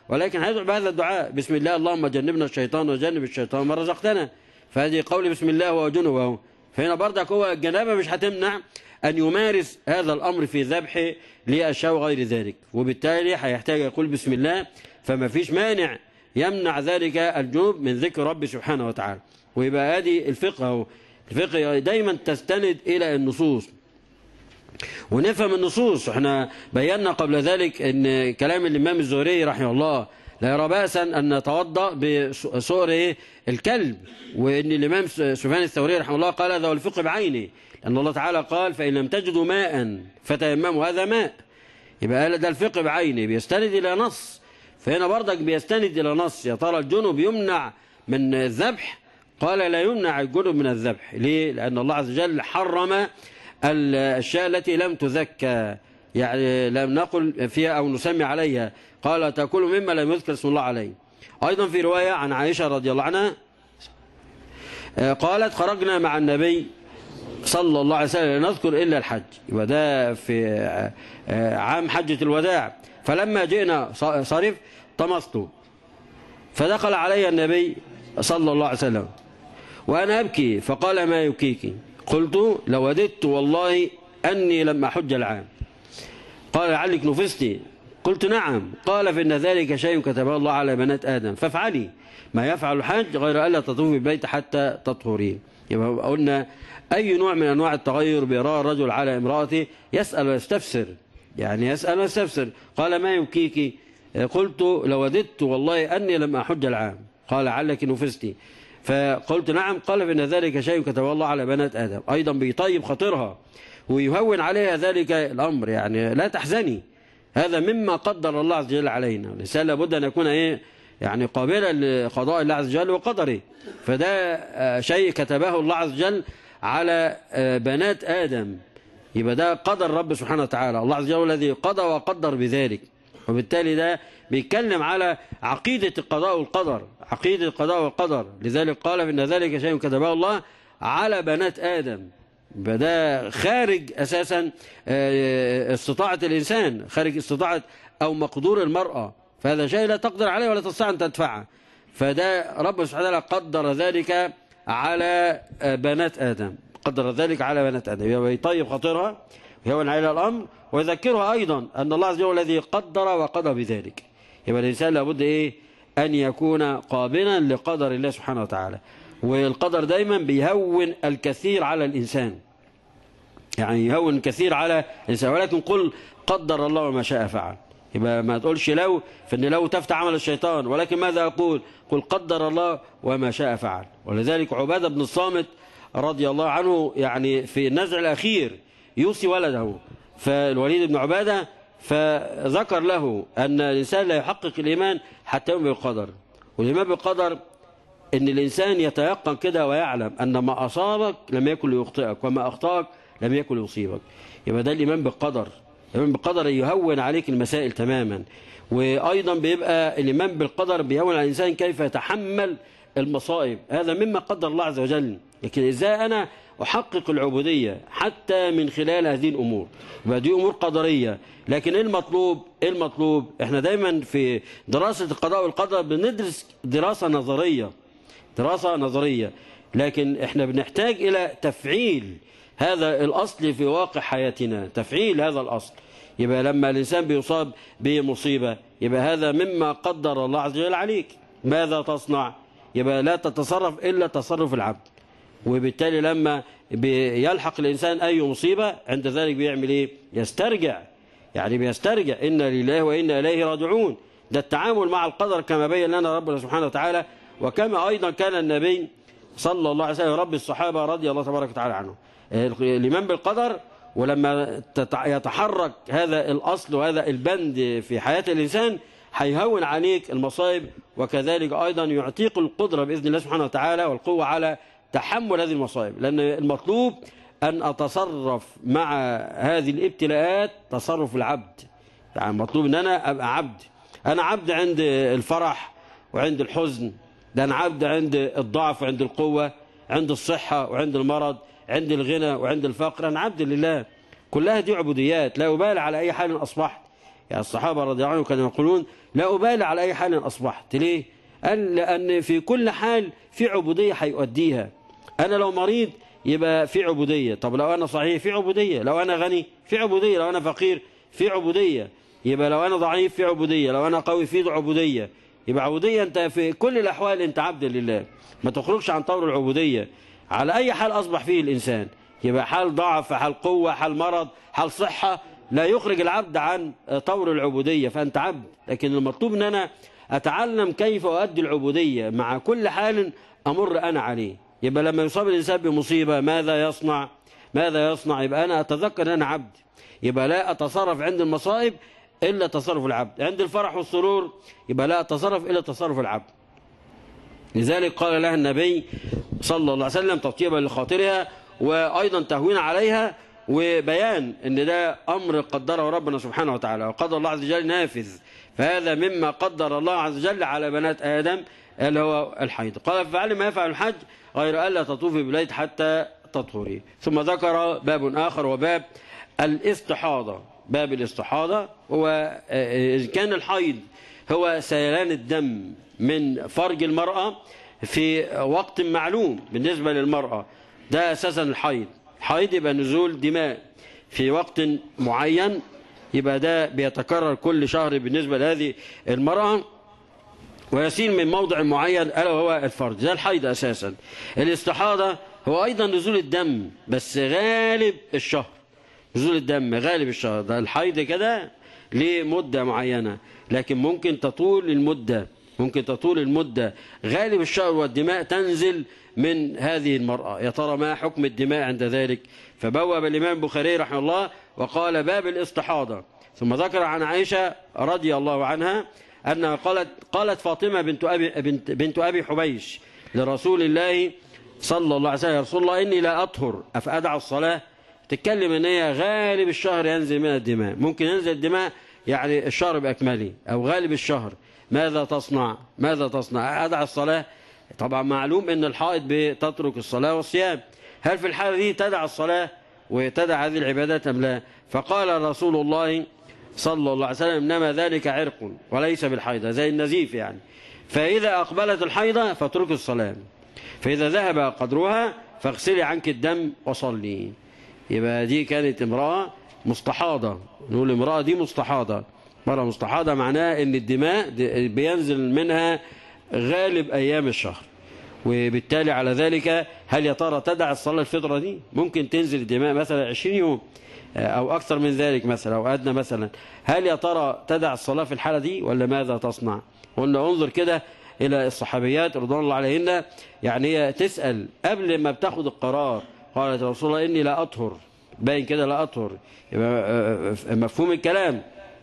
ولكن هيدعو بهذا الدعاء بسم الله اللهم جنبنا الشيطان وجنب الشيطان ما رزقتنا فهذه قول بسم الله وجنبه فهنا برضك هو الجنابة مش هتمنع أن يمارس هذا الأمر في ذبح لأشياء وغير ذلك وبالتالي هيحتاج يقول بسم الله فما فيش مانع يمنع ذلك الجنوب من ذكر رب سبحانه وتعالى ويبقى هذه الفقه هو الفقه دايما تستند إلى النصوص ونفهم النصوص احنا بينا قبل ذلك ان كلام الامام الزهري رحمه الله لا يرى بأسا أن نتوضأ بصور إيه؟ الكلب وأن الإمام سفيان الثوري رحمه الله قال هذا هو الفقه بعينه لأن الله تعالى قال فإن لم تجدوا ماء فتيمموا هذا ماء يبقى قال ده الفقه بعينه بيستند إلى نص فهنا برضك بيستند إلى نص يا ترى الجنوب يمنع من الذبح قال لا يمنع الجنوب من الذبح ليه؟ لأن الله عز وجل حرم الأشياء التي لم تذكى يعني لم نقل فيها أو نسمي عليها قال تأكل مما لم يذكر اسم الله عليه أيضا في رواية عن عائشة رضي الله عنها قالت خرجنا مع النبي صلى الله عليه وسلم لا نذكر إلا الحج يبقى ده في عام حجة الوداع فلما جئنا صرف طمست فدخل علي النبي صلى الله عليه وسلم وأنا أبكي فقال ما يبكيك قلت لو وددت والله أني لم أحج العام قال لعلك نفستي قلت نعم قال فإن ذلك شيء كتبه الله على بنات آدم فافعلي ما يفعل الحج غير ألا تطوفي البيت حتى تطهرين يبقى قلنا أي نوع من أنواع التغير بيراه الرجل على امرأته يسأل ويستفسر يعني يسأل ويستفسر قال ما يبكيك قلت لو وددت والله أني لم أحج العام قال لعلك نفستي فقلت نعم قال فإن ذلك شيء كتبه الله على بنات آدم أيضا بيطيب خاطرها ويهون عليها ذلك الأمر يعني لا تحزني هذا مما قدر الله عز وجل علينا الإنسان لابد أن يكون إيه يعني قابلا لقضاء الله عز وجل وقدره فده شيء كتبه الله عز وجل على بنات آدم يبقى ده قدر رب سبحانه وتعالى الله عز وجل الذي قضى وقدر بذلك وبالتالي ده بيتكلم على عقيدة القضاء والقدر عقيدة القضاء والقدر لذلك قال إن ذلك شيء كتبه الله على بنات آدم ده خارج أساسا استطاعة الإنسان خارج استطاعة أو مقدور المرأة فهذا شيء لا تقدر عليه ولا تستطيع أن تدفعه فده رب سبحانه وتعالى قدر ذلك على بنات آدم قدر ذلك على بنات آدم يبقى يطيب خاطرها ويهون عليها الأمر ويذكرها أيضا أن الله عز وجل الذي قدر وقضى بذلك يبقى الإنسان لابد إيه أن يكون قابلا لقدر الله سبحانه وتعالى والقدر دايما بيهون الكثير على الإنسان يعني يهون كثير على الإنسان ولكن قل قدر الله وما شاء فعل يبقى ما تقولش لو فإن لو تفتح عمل الشيطان ولكن ماذا أقول قل قدر الله وما شاء فعل ولذلك عبادة بن الصامت رضي الله عنه يعني في النزع الأخير يوصي ولده فالوليد بن عبادة فذكر له أن الإنسان لا يحقق الإيمان حتى يؤمن بالقدر والإيمان بالقدر أن الإنسان يتيقن كده ويعلم أن ما أصابك لم يكن ليخطئك وما أخطأك لم يكن ليصيبك يبقى ده الإيمان بالقدر الإيمان بالقدر يهون عليك المسائل تماما وأيضا بيبقى الإيمان بالقدر بيهون على الإنسان كيف يتحمل المصائب هذا مما قدر الله عز وجل لكن إزاي أنا أحقق العبودية حتى من خلال هذه الأمور يبقى دي أمور قدرية لكن إيه المطلوب إيه المطلوب إحنا دايما في دراسة القضاء والقدر بندرس دراسة نظرية دراسة نظرية لكن إحنا بنحتاج إلى تفعيل هذا الأصل في واقع حياتنا تفعيل هذا الأصل يبقى لما الإنسان بيصاب بمصيبة يبقى هذا مما قدر الله عز وجل عليك ماذا تصنع يبقى لا تتصرف إلا تصرف العبد وبالتالي لما بيلحق الإنسان أي مصيبة عند ذلك بيعمل إيه يسترجع يعني بيسترجع إن لله وإنا إليه راجعون ده التعامل مع القدر كما بين لنا ربنا سبحانه وتعالى وكما أيضا كان النبي صلى الله عليه وسلم رب الصحابة رضي الله تبارك وتعالى عنه الإيمان بالقدر ولما يتحرك هذا الأصل وهذا البند في حياة الإنسان هيهون عليك المصائب وكذلك أيضا يعطيك القدرة بإذن الله سبحانه وتعالى والقوة على تحمل هذه المصائب لأن المطلوب أن أتصرف مع هذه الابتلاءات تصرف العبد يعني مطلوب أن أنا أبقى عبد أنا عبد عند الفرح وعند الحزن ده أنا عبد عند الضعف وعند القوة عند الصحة وعند المرض عند الغنى وعند الفقر أنا عبد لله كلها دي عبوديات لا أبالي على أي حال أصبحت يعني الصحابة رضي الله عنهم كانوا يقولون لا أبالي على أي حال أصبحت ليه؟ قال لأن في كل حال في عبودية هيؤديها أنا لو مريض يبقى في عبودية طب لو أنا صحيح في عبودية لو أنا غني في عبودية لو أنا فقير في عبودية يبقى لو أنا ضعيف في عبودية لو أنا قوي في عبودية يبقى عبودية أنت في كل الأحوال أنت عبد لله ما تخرجش عن طور العبودية على أي حال أصبح فيه الإنسان يبقى حال ضعف حال قوة حال مرض حال صحة لا يخرج العبد عن طور العبودية فأنت عبد لكن المطلوب أن أنا أتعلم كيف أؤدي العبودية مع كل حال أمر أنا عليه يبقى لما يصاب الإنسان بمصيبة ماذا يصنع ماذا يصنع يبقى أنا أتذكر أن أنا عبد يبقى لا أتصرف عند المصائب إلا تصرف العبد عند الفرح والسرور يبقى لا أتصرف إلا تصرف العبد لذلك قال لها النبي صلى الله عليه وسلم تطيبا لخاطرها وأيضا تهوين عليها وبيان ان ده امر قدره ربنا سبحانه وتعالى وقدر الله عز وجل نافذ فهذا مما قدر الله عز وجل على بنات ادم اللي هو الحيض قال فعل ما يفعل الحج غير الا تطوفي بالبيت حتى تطهري ثم ذكر باب اخر وباب الاستحاضه باب الاستحاضه هو اذا كان الحيض هو سيلان الدم من فرج المراه في وقت معلوم بالنسبه للمراه ده اساسا الحيض الحيض يبقى نزول دماء في وقت معين يبقى ده بيتكرر كل شهر بالنسبة لهذه المرأة ويسير من موضع معين ألا وهو الفرج ده الحيض أساسا الاستحاضة هو أيضا نزول الدم بس غالب الشهر نزول الدم غالب الشهر ده الحيض كده لمدة معينة لكن ممكن تطول المدة ممكن تطول المدة غالب الشهر والدماء تنزل من هذه المرأة يا ترى ما حكم الدماء عند ذلك فبوب الإمام البخاري رحمه الله وقال باب الاستحاضة ثم ذكر عن عائشة رضي الله عنها أنها قالت, قالت فاطمة بنت أبي, بنت, بنت أبي حبيش لرسول الله صلى الله عليه وسلم يا رسول الله إني لا أطهر أفأدع الصلاة تتكلم ان هي غالب الشهر ينزل من الدماء ممكن ينزل الدماء يعني الشهر بأكمله أو غالب الشهر ماذا تصنع ماذا تصنع أدع الصلاة طبعا معلوم ان الحائض بتترك الصلاة والصيام هل في الحالة دي تدع الصلاة وتدع هذه العبادات أم لا فقال رسول الله صلى الله عليه وسلم إنما ذلك عرق وليس بالحيضة زي النزيف يعني فإذا أقبلت الحيضة فاترك الصلاة فإذا ذهب قدرها فاغسلي عنك الدم وصلي يبقى دي كانت امرأة مستحاضة نقول امرأة دي مستحاضة مرة مستحاضة معناها ان الدماء بينزل منها غالب أيام الشهر وبالتالي على ذلك هل يا ترى تدع الصلاة الفطرة دي ممكن تنزل الدماء مثلا 20 يوم أو أكثر من ذلك مثلا أو أدنى مثلا هل يا ترى تدع الصلاة في الحالة دي ولا ماذا تصنع قلنا انظر كده إلى الصحابيات رضوان الله عليهن يعني هي تسأل قبل ما بتاخد القرار قالت رسول الله إني لا أطهر باين كده لا أطهر مفهوم الكلام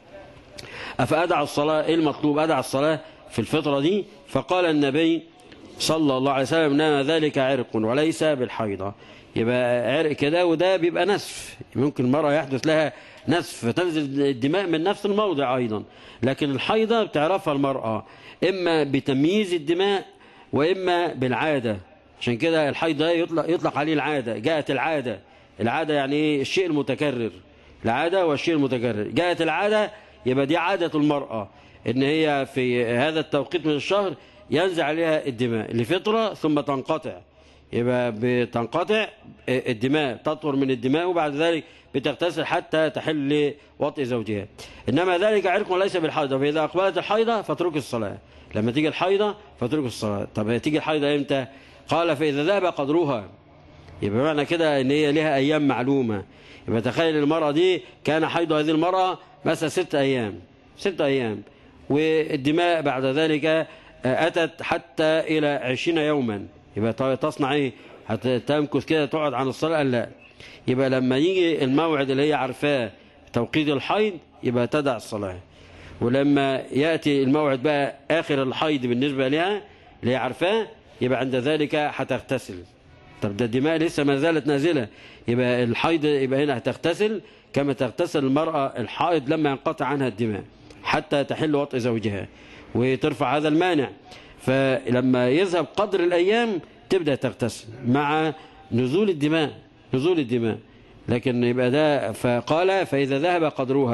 أفأدع الصلاة إيه المطلوب أدع الصلاة في الفطرة دي فقال النبي صلى الله عليه وسلم إنما ذلك عرق وليس بالحيضة يبقى عرق كده وده بيبقى نسف ممكن المرأة يحدث لها نسف فتنزل الدماء من نفس الموضع أيضا لكن الحيضة بتعرفها المرأة إما بتمييز الدماء وإما بالعادة عشان كده الحيض ده يطلق, يطلق عليه العادة جاءت العادة العادة يعني ايه الشيء المتكرر العادة والشيء المتكرر جاءت العادة يبقى دي عادة المرأة ان هي في هذا التوقيت من الشهر ينزل عليها الدماء لفترة ثم تنقطع يبقى بتنقطع الدماء تطهر من الدماء وبعد ذلك بتغتسل حتى تحل لوطء زوجها إنما ذلك عرق وليس بالحيضة فإذا أقبلت الحيضة فاترك الصلاة لما تيجي الحيضة فاترك الصلاة طب تيجي الحيضة إمتى قال فإذا ذهب قدرها يبقى معنى كده ان هي لها ايام معلومة يبقى تخيل المرأة دي كان حيض هذه المرأة مثلا ست ايام ست ايام والدماء بعد ذلك اتت حتى الى عشرين يوما يبقى تصنع ايه هتمكث كده تقعد عن الصلاة لا يبقى لما يجي الموعد اللي هي عارفاه توقيت الحيض يبقى تدع الصلاة ولما يأتي الموعد بقى آخر الحيض بالنسبة لها اللي هي عارفاه يبقى عند ذلك هتغتسل طب ده الدماء لسه ما زالت نازلة يبقى الحيض يبقى هنا هتغتسل كما تغتسل المرأة الحائض لما ينقطع عنها الدماء حتى تحل وطء زوجها وترفع هذا المانع فلما يذهب قدر الأيام تبدأ تغتسل مع نزول الدماء نزول الدماء لكن يبقى ده فقال فإذا ذهب قدرها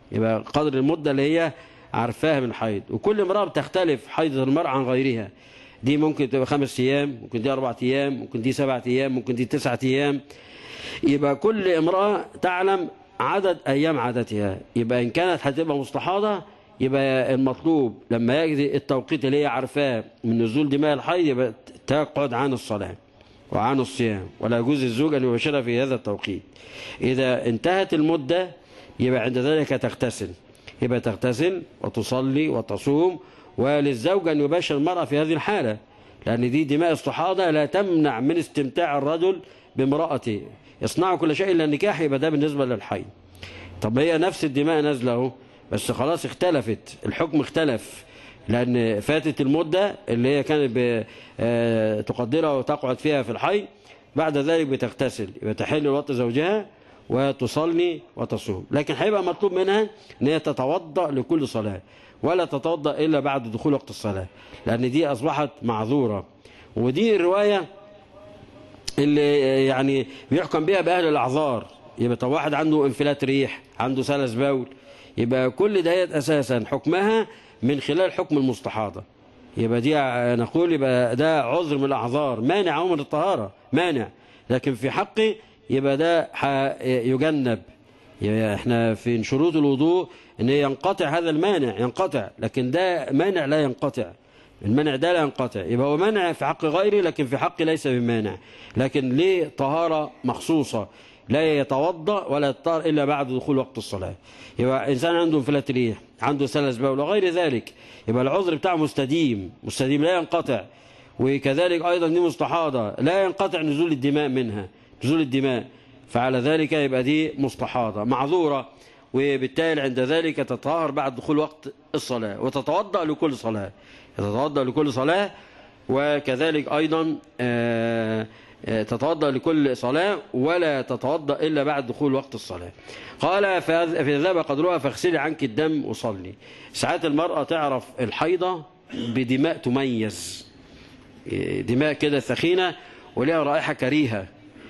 يبقى قدر المدة اللي هي عارفاها من الحيض وكل امرأة بتختلف حيضة المرأة عن غيرها دي ممكن تبقى خمس أيام ممكن دي أربعة أيام ممكن دي سبعة أيام ممكن دي تسعة أيام يبقى كل امرأة تعلم عدد أيام عادتها يبقى إن كانت هتبقى مستحاضة يبقى المطلوب لما يجري التوقيت اللي هي عارفاه من نزول دماء الحيض يبقى تقعد عن الصلاة وعن الصيام ولا يجوز الزوج أن يباشرها في هذا التوقيت إذا انتهت المدة يبقى عند ذلك تغتسل يبقى تغتسل وتصلي وتصوم وللزوج أن يباشر المرأة في هذه الحالة لأن دي دماء استحاضة لا تمنع من استمتاع الرجل بامرأته يصنع كل شيء إلا النكاح يبقى ده بالنسبة للحي طب هي نفس الدماء نازلة اهو بس خلاص اختلفت الحكم اختلف لأن فاتت المدة اللي هي كانت تقدرها وتقعد فيها في الحي بعد ذلك بتغتسل يبقى تحل الوقت زوجها وتصلي وتصوم لكن هيبقى مطلوب منها ان هي تتوضا لكل صلاه ولا تتوضا الا بعد دخول وقت الصلاه لان دي اصبحت معذوره ودي الروايه اللي يعني بيحكم بها باهل الاعذار يبقى طب واحد عنده انفلات ريح عنده سلس بول يبقى كل ديت اساسا حكمها من خلال حكم المستحاضه يبقى دي نقول يبقى ده عذر من الاعذار مانع من الطهاره مانع لكن في حقه يبقى ده يجنب يعني احنا في شروط الوضوء ان ينقطع هذا المانع ينقطع لكن ده مانع لا ينقطع المنع ده لا ينقطع يبقى هو منع في حق غيري لكن في حقي ليس بمانع لكن ليه طهارة مخصوصة لا يتوضا ولا يطهر الا بعد دخول وقت الصلاه يبقى انسان عنده انفلات ريح عنده سلس بول وغير ذلك يبقى العذر بتاعه مستديم مستديم لا ينقطع وكذلك ايضا دي مستحاضه لا ينقطع نزول الدماء منها نزول الدماء فعلى ذلك يبقى دي مستحاضه معذوره وبالتالي عند ذلك تطهر بعد دخول وقت الصلاه وتتوضا لكل صلاه تتوضا لكل صلاه وكذلك ايضا آه تتوضا لكل صلاه ولا تتوضا الا بعد دخول وقت الصلاه قال فاذا ذهب قدرها فاغسلي عنك الدم وصلي ساعات المراه تعرف الحيضه بدماء تميز دماء كده ثخينه ولها رائحه كريهه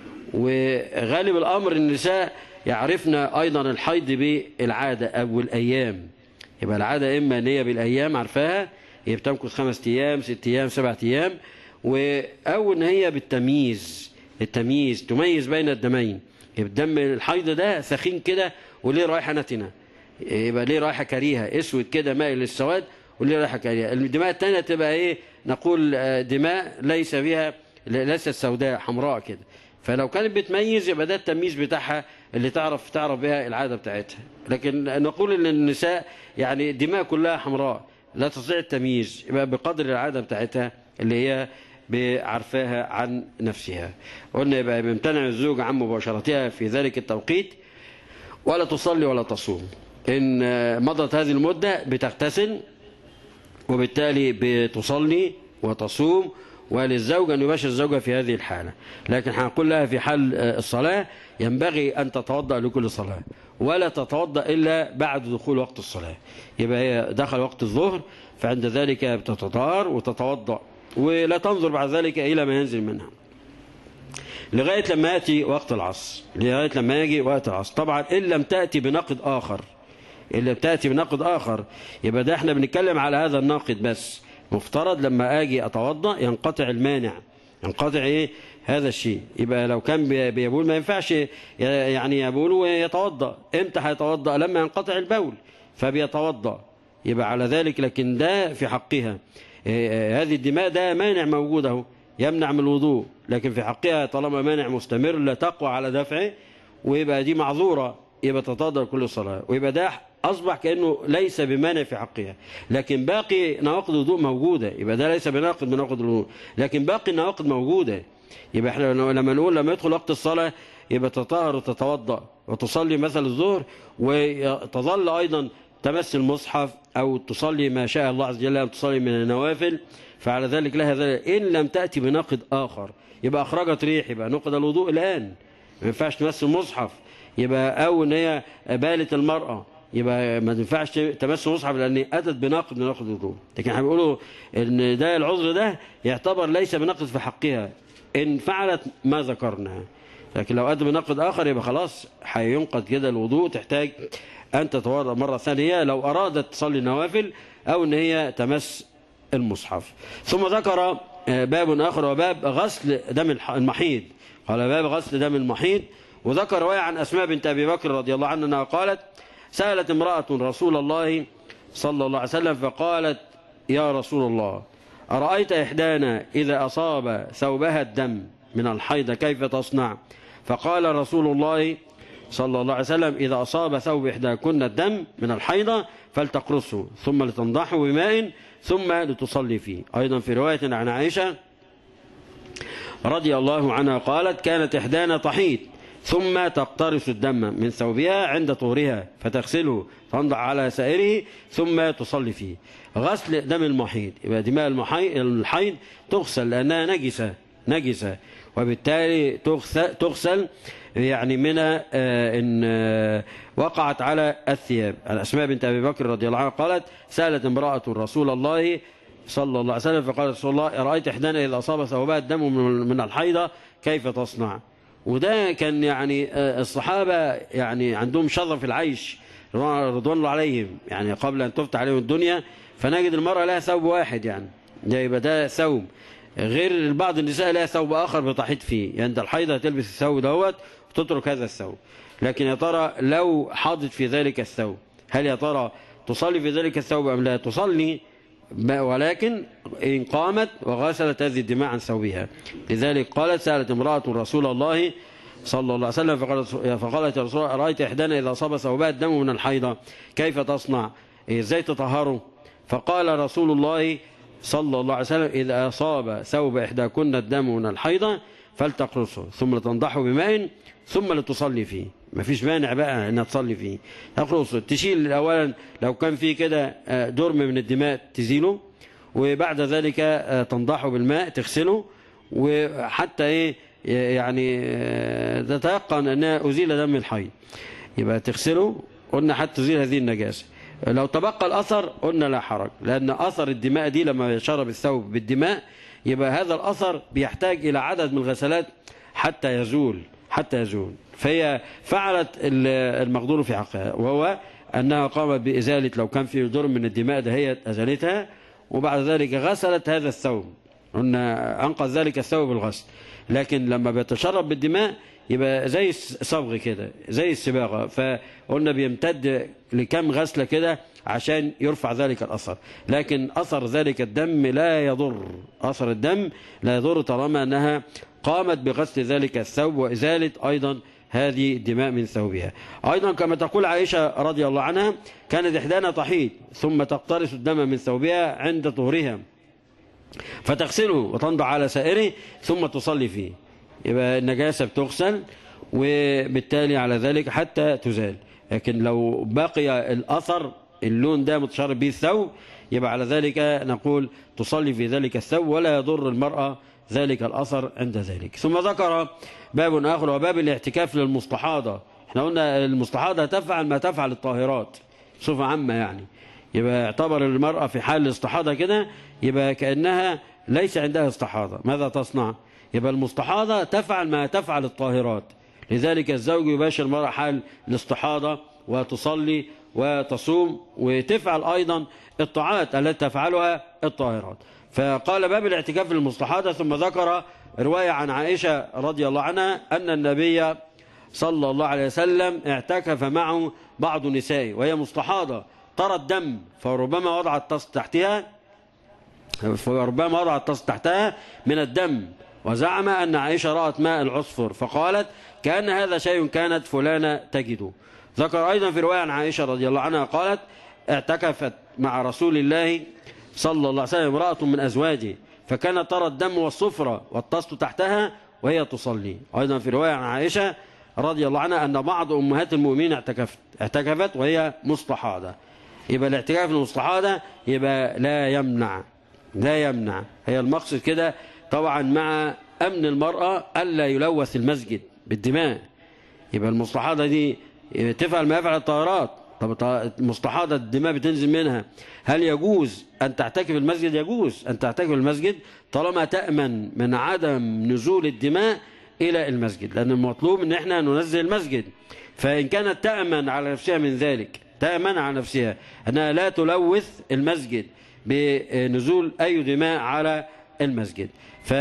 وغالب الامر النساء يعرفن ايضا الحيض بالعاده او الايام يبقى العاده اما ان هي بالايام عارفاها هي بتمكث خمس ايام ست ايام سبعة ايام او ان هي بالتمييز التمييز تميز بين الدمين الدم الحيض ده ثخين كده وليه رائحه نتنه يبقى ليه رائحه كريهه اسود كده مائل للسواد وليه رائحه كريهه الدماء الثانيه تبقى ايه نقول دماء ليس بها ليست سوداء حمراء كده فلو كانت بتميز يبقى ده التمييز بتاعها اللي تعرف تعرف بها العاده بتاعتها لكن نقول ان النساء يعني الدماء كلها حمراء لا تستطيع التمييز يبقى بقدر العاده بتاعتها اللي هي بعرفاها عن نفسها قلنا يبقى بيمتنع الزوج عن مباشرتها في ذلك التوقيت ولا تصلي ولا تصوم إن مضت هذه المدة بتغتسل وبالتالي بتصلي وتصوم وللزوج أن يباشر الزوجة في هذه الحالة لكن هنقول لها في حال الصلاة ينبغي أن تتوضأ لكل صلاة ولا تتوضأ إلا بعد دخول وقت الصلاة يبقى هي دخل وقت الظهر فعند ذلك بتتطهر وتتوضأ ولا تنظر بعد ذلك إلى ما ينزل منها لغاية لما يأتي وقت العصر لغاية لما يجي وقت العصر طبعا إن لم تأتي بنقد آخر إن لم تأتي بنقد آخر يبقى ده احنا بنتكلم على هذا الناقد بس مفترض لما أجي أتوضأ ينقطع المانع ينقطع إيه هذا الشيء يبقى لو كان بيبول ما ينفعش يعني يبول ويتوضأ امتى هيتوضأ لما ينقطع البول فبيتوضأ يبقى على ذلك لكن ده في حقها هذه الدماء ده مانع موجود اهو يمنع من الوضوء لكن في حقها طالما مانع مستمر لا تقوى على دفعه ويبقى دي معذورة يبقى تتضر كل صلاة ويبقى ده أصبح كأنه ليس بمانع في حقها لكن باقي نواقض الوضوء موجودة يبقى ده ليس بناقض من نواقض الوضوء لكن باقي النواقض موجودة يبقى احنا لما نقول لما يدخل وقت الصلاة يبقى تطهر وتتوضأ وتصلي مثل الظهر وتظل أيضا تمس المصحف أو تصلي ما شاء الله عز وجل أن تصلي من النوافل فعلى ذلك لها ذلك إن لم تأتي بنقد آخر يبقى أخرجت ريح يبقى نقد الوضوء الآن ما ينفعش تمس المصحف يبقى أو إن هي بالت المرأة يبقى ما تنفعش تمس المصحف لأن أتت بنقد من نقد الوضوء لكن احنا بنقولوا إن ده العذر ده يعتبر ليس بنقد في حقها إن فعلت ما ذكرنا لكن لو أدى بنقد آخر يبقى خلاص هينقض كده الوضوء تحتاج أن تتوضأ مرة ثانية لو أرادت تصلي نوافل أو أن هي تمس المصحف ثم ذكر باب آخر وباب غسل دم المحيض قال باب غسل دم المحيض وذكر رواية عن أسماء بنت أبي بكر رضي الله عنها قالت سألت امرأة رسول الله صلى الله عليه وسلم فقالت يا رسول الله أرأيت إحدانا إذا أصاب ثوبها الدم من الحيض كيف تصنع فقال رسول الله صلى الله عليه وسلم إذا أصاب ثوب إحداكن الدم من الحيضة فلتقرصه ثم لتنضحه بماء ثم لتصلي فيه أيضا في رواية عن عائشة رضي الله عنها قالت كانت إحدانا تحيض ثم تقترص الدم من ثوبها عند طهرها فتغسله تنضع على سائره ثم تصلي فيه غسل دم المحيض يبقى دماء الحيض تغسل لأنها نجسة نجسة وبالتالي تغسل يعني من إن وقعت على الثياب الأسماء بنت أبي بكر رضي الله عنها قالت سألت امرأة رسول الله صلى الله عليه وسلم فقال رسول الله رأيت إحدانا إذا أصاب ثوبها الدم من الحيضة كيف تصنع وده كان يعني الصحابة يعني عندهم شظف العيش رضوان الله عليهم يعني قبل أن تفتح عليهم الدنيا فنجد المرأة لها ثوب واحد يعني ده يبقى ده ثوب غير بعض النساء لها ثوب آخر بتحيط فيه يعني انت الحيضة تلبس الثوب دوت وتترك هذا الثوب لكن يا ترى لو حاضت في ذلك الثوب هل يا ترى تصلي في ذلك الثوب أم لا تصلي ولكن إن قامت وغسلت هذه الدماء عن ثوبها لذلك قالت سألت امرأة رسول الله صلى الله عليه وسلم فقالت, فقالت يا رسول الله رأيت إحدانا إذا أصاب ثوبها الدم من الحيضة كيف تصنع إزاي تطهره فقال رسول الله صلى الله عليه وسلم إذا أصاب ثوب إحداكن الدم من الحيضة فلتقرصه ثم لتنضحه بماء ثم لتصلي فيه ما فيش مانع بقى انها تصلي فيه تقرصه تشيل اولا لو كان في كده درم من الدماء تزيله وبعد ذلك تنضحه بالماء تغسله وحتى ايه يعني تتيقن انها ازيل دم الحيض يبقى تغسله قلنا حتى تزيل هذه النجاسه لو تبقى الاثر قلنا لا حرج لان اثر الدماء دي لما يشرب الثوب بالدماء يبقى هذا الاثر بيحتاج الى عدد من الغسلات حتى يزول حتى يزول فهي فعلت المقدور في حقها وهو أنها قامت بإزالة لو كان في جرم من الدماء ده هي أزالتها وبعد ذلك غسلت هذا الثوب قلنا أنقذ ذلك الثوب بالغسل لكن لما بيتشرب بالدماء يبقى زي الصبغ كده زي السباغة فقلنا بيمتد لكم غسلة كده عشان يرفع ذلك الأثر لكن أثر ذلك الدم لا يضر أثر الدم لا يضر طالما أنها قامت بغسل ذلك الثوب وإزالة أيضا هذه الدماء من ثوبها أيضا كما تقول عائشة رضي الله عنها كانت إحدانا تحيط ثم تقترس الدم من ثوبها عند طهرها فتغسله وتنضع على سائره ثم تصلي فيه يبقى النجاسة بتغسل وبالتالي على ذلك حتى تزال لكن لو بقي الأثر اللون ده متشرب به الثوب يبقى على ذلك نقول تصلي في ذلك الثوب ولا يضر المرأة ذلك الأثر عند ذلك ثم ذكر باب آخر وباب الاعتكاف للمستحاضة احنا قلنا المستحاضة تفعل ما تفعل الطاهرات صفة عامة يعني يبقى اعتبر المرأة في حال الاستحاضة كده يبقى كأنها ليس عندها استحاضة ماذا تصنع يبقى المستحاضة تفعل ما تفعل الطاهرات لذلك الزوج يباشر المرأة حال الاستحاضة وتصلي وتصوم وتفعل أيضا الطاعات التي تفعلها الطاهرات فقال باب الاعتكاف للمستحاضة ثم ذكر رواية عن عائشة رضي الله عنها أن النبي صلى الله عليه وسلم اعتكف معه بعض نسائه وهي مستحاضة ترى الدم فربما وضعت تص تحتها فربما وضعت تص تحتها من الدم وزعم أن عائشة رأت ماء العصفر فقالت كأن هذا شيء كانت فلانة تجده ذكر أيضا في رواية عن عائشة رضي الله عنها قالت اعتكفت مع رسول الله صلى الله عليه وسلم امرأة من أزواجه فكانت ترى الدم والصفرة والطست تحتها وهي تصلي أيضا في رواية عن عائشة رضي الله عنها أن بعض أمهات المؤمنين اعتكفت اعتكفت وهي مستحاضة يبقى الاعتكاف المستحاضة يبقى لا يمنع لا يمنع هي المقصد كده طبعا مع أمن المرأة ألا يلوث المسجد بالدماء يبقى المستحاضة دي تفعل ما يفعل الطائرات طب مستحاضة الدماء بتنزل منها هل يجوز أن تعتكف المسجد يجوز أن تعتكف المسجد طالما تأمن من عدم نزول الدماء إلى المسجد لأن المطلوب أن احنا ننزل المسجد فإن كانت تأمن على نفسها من ذلك تأمن على نفسها أنها لا تلوث المسجد بنزول أي دماء على المسجد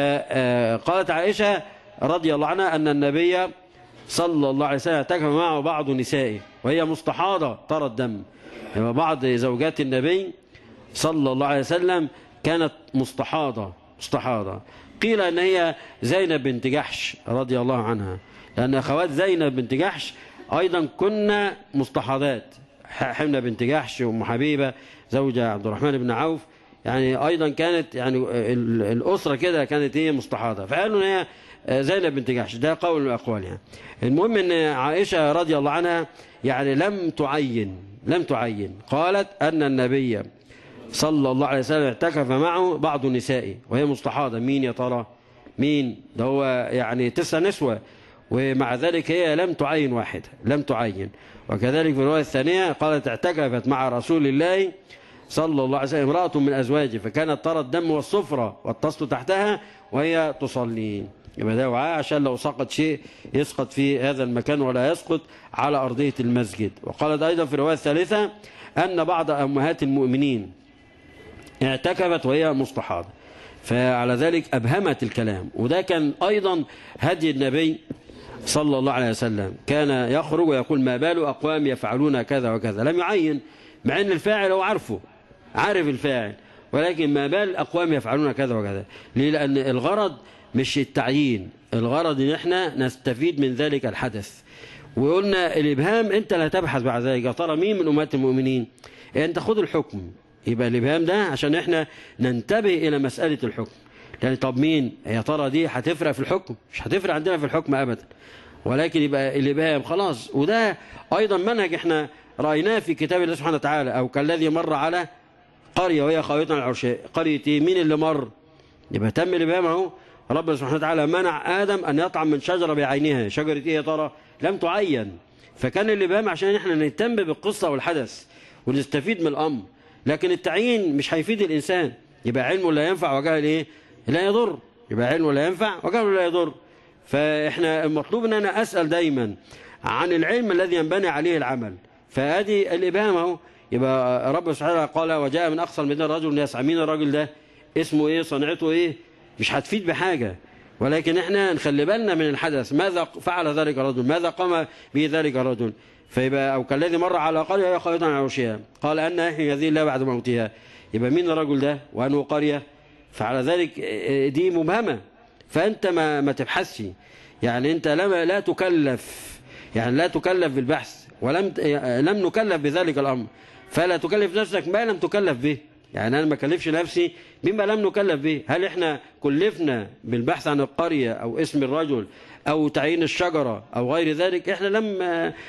فقالت عائشة رضي الله عنها أن النبي صلى الله عليه وسلم اعتكف معه بعض نسائه وهي مستحاضة ترى الدم يعني بعض زوجات النبي صلى الله عليه وسلم كانت مستحاضة مستحاضة قيل أن هي زينب بنت جحش رضي الله عنها لأن أخوات زينب بنت جحش أيضا كنا مستحاضات حمنة بنت جحش وأم حبيبة زوجة عبد الرحمن بن عوف يعني أيضا كانت يعني الأسرة كده كانت هي مستحاضة فقالوا أن هي زينب بنت جحش ده قول من الأقوال يعني المهم أن عائشة رضي الله عنها يعني لم تعين لم تعين قالت أن النبي صلى الله عليه وسلم اعتكف معه بعض نسائه وهي مستحاضة مين يا ترى مين ده هو يعني تسع نسوة ومع ذلك هي لم تعين واحدة لم تعين وكذلك في الرواية الثانية قالت اعتكفت مع رسول الله صلى الله عليه وسلم امرأة من أزواجه فكانت ترى الدم والصفرة والتصل تحتها وهي تصلي يبقى ده وعاء عشان لو سقط شيء يسقط في هذا المكان ولا يسقط على أرضية المسجد وقالت أيضا في الرواية الثالثة أن بعض أمهات المؤمنين اعتكفت وهي مستحاضة فعلى ذلك أبهمت الكلام وده كان أيضا هدي النبي صلى الله عليه وسلم كان يخرج ويقول ما بال أقوام يفعلون كذا وكذا لم يعين مع أن الفاعل هو عارفه عارف الفاعل ولكن ما بال أقوام يفعلون كذا وكذا ليه لأن الغرض مش التعيين الغرض ان احنا نستفيد من ذلك الحدث وقلنا الابهام انت لا تبحث بعد ذلك يا ترى مين من امهات المؤمنين انت خد الحكم يبقى الابهام ده عشان احنا ننتبه الى مسألة الحكم يعني طب مين يا ترى دي هتفرق في الحكم مش هتفرق عندنا في الحكم ابدا ولكن يبقى الابهام خلاص وده ايضا منهج احنا رايناه في كتاب الله سبحانه وتعالى او كالذي مر على قريه وهي خاويه على العرشاء قريه مين اللي مر يبقى تم الابهام اهو ربنا سبحانه وتعالى منع آدم أن يطعم من شجرة بعينها شجرة إيه يا ترى لم تعين فكان الإبهام عشان إحنا نهتم بالقصة والحدث ونستفيد من الأمر لكن التعيين مش هيفيد الإنسان يبقى علمه لا ينفع وجهل إيه لا يضر يبقى علمه لا ينفع وجهله لا يضر فإحنا المطلوب أن أنا أسأل دايما عن العلم الذي ينبني عليه العمل فهذه الإبهام اهو يبقى رب سبحانه قال وجاء من أقصى المدينة رجل يسعى مين الراجل ده اسمه إيه صنعته إيه مش هتفيد بحاجة ولكن احنا نخلي بالنا من الحدث ماذا فعل ذلك الرجل ماذا قام به ذلك الرجل فيبقى أو كالذي مر على قرية هي خالدة على عرشها قال أن يحيي هذه الله بعد موتها يبقى مين الرجل ده وأنه قرية فعلى ذلك دي مبهمة فأنت ما, ما تبحثش يعني أنت لما لا تكلف يعني لا تكلف بالبحث ولم لم نكلف بذلك الأمر فلا تكلف نفسك ما لم تكلف به يعني أنا ما كلفش نفسي بما لم نكلف به هل إحنا كلفنا بالبحث عن القرية أو اسم الرجل أو تعيين الشجرة أو غير ذلك إحنا لم